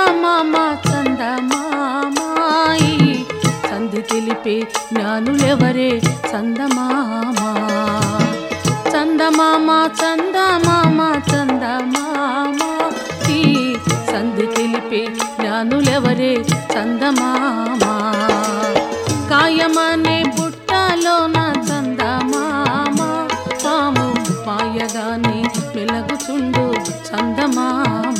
చందమామ చందమామాయి సంధి తెలిపే జ్ఞానులెవరే చందమామ చందమామ చందమామ చందమామ ఈ సంధి తెలిపే జ్ఞానులెవరే చందమామ కాయమనే బుట్టలోన చందమామ పాము పాయగాని వెలగుచుండు చందమామ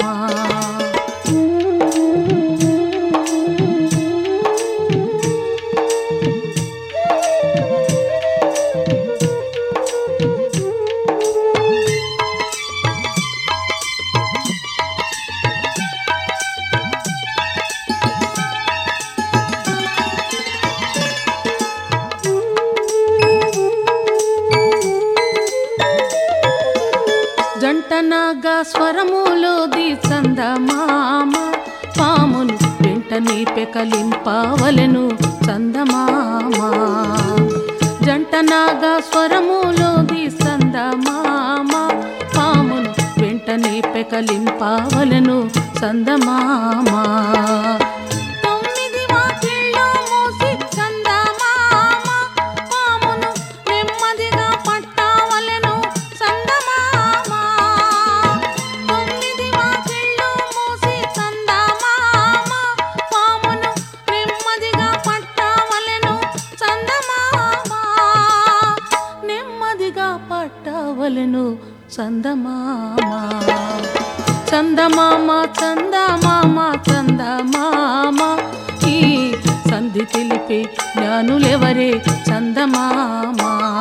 జంటనాగా స్వరములోది చందమామ పామును వెంటనే పెకలింపవలెను చందమామ జంటనాగా స్వరములోది చందమామ పామును వెంటనే పెకలింపవలెను చందమామ తొమ్మిది వాకిళ్ళు మూసి చందమామ పామును నెమ్మదిగా పట్టవలెను చందమామ తొమ్మిది వాకిళ్ళు మూసి చందమామ పామును నెమ్మదిగా పట్టవలెను చందమామ నెమ్మదిగా పట్టవలెను చందమామ చందమామ చందమామ చందమామ ఈ సంధి తెలిపే జ్ఞానులెవరే చందమామ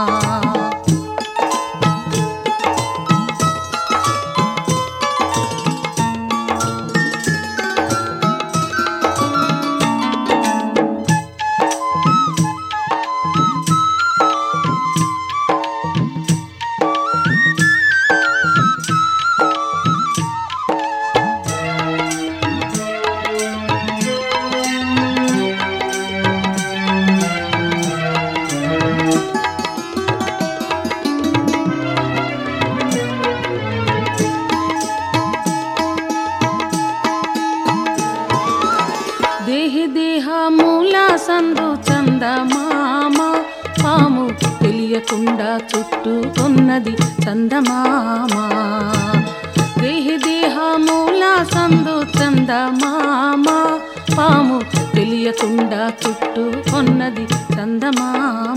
దేహి దేహ మూల సందు చందమామ పాము తెలియకుండా చుట్టుకున్నది చందమామ దేహి దేహ మూల సందు చందమామ పాము తెలియకుండా చుట్టుకున్నది చందమామ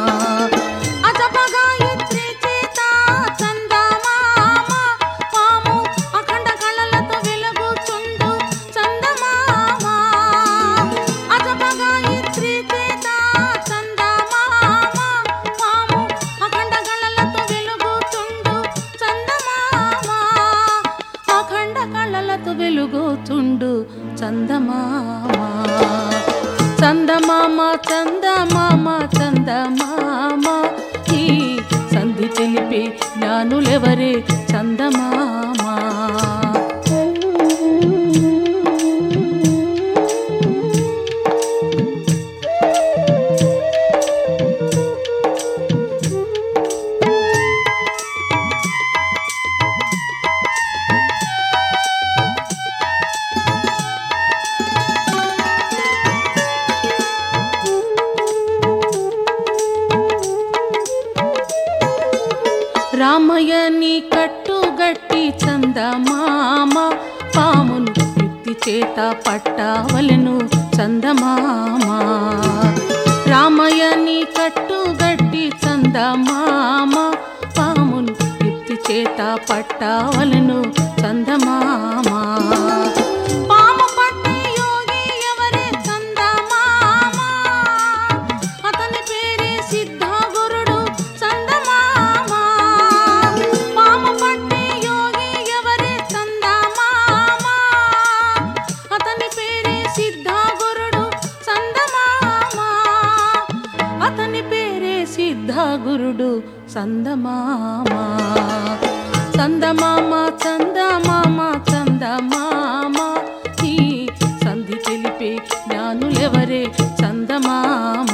అజపగా ఇత్రి చేత చందమామ పాము అఖండ కళలతో వెలుగుచుండు చందమామ అజపగా ఇత్రి చేత చందమామ పాము అఖండ కళలతో వెలుగుచుండు చందమామ అఖండ కళలతో వెలుగుచుండు చందమామ చందమామ చందమామ చందమామ ఈ సంధి తెలిపే జ్ఞానులెవరే చందమామ రామయ్యని కట్టుగట్టి చందమామ పామును యుక్తి చేత పట్టవలెను చందమామ రామయ్యని కట్టుగట్టి చందమామ పామును యుక్తి చేత పట్టవలెను చందమామ పాము పట్టే యోగి ఎవరే చందమామ అతని పేరే సిద్ధగురుడు చందమామ పాము పట్టే యోగి ఎవరే చందమామ అతని పేరే సిద్ధగురుడు చందమామ అతని పేరే సిద్ధగురుడు చందమామ చందమామ చందమామ చందమామ ఈ సంధి తెలిపే జ్ఞానులెవరే చందమామ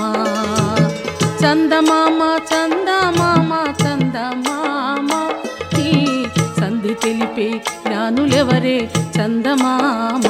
చందమామ చందమామ చందమామ ఈ సంధి తెలిపే జ్ఞానులెవరే చందమామ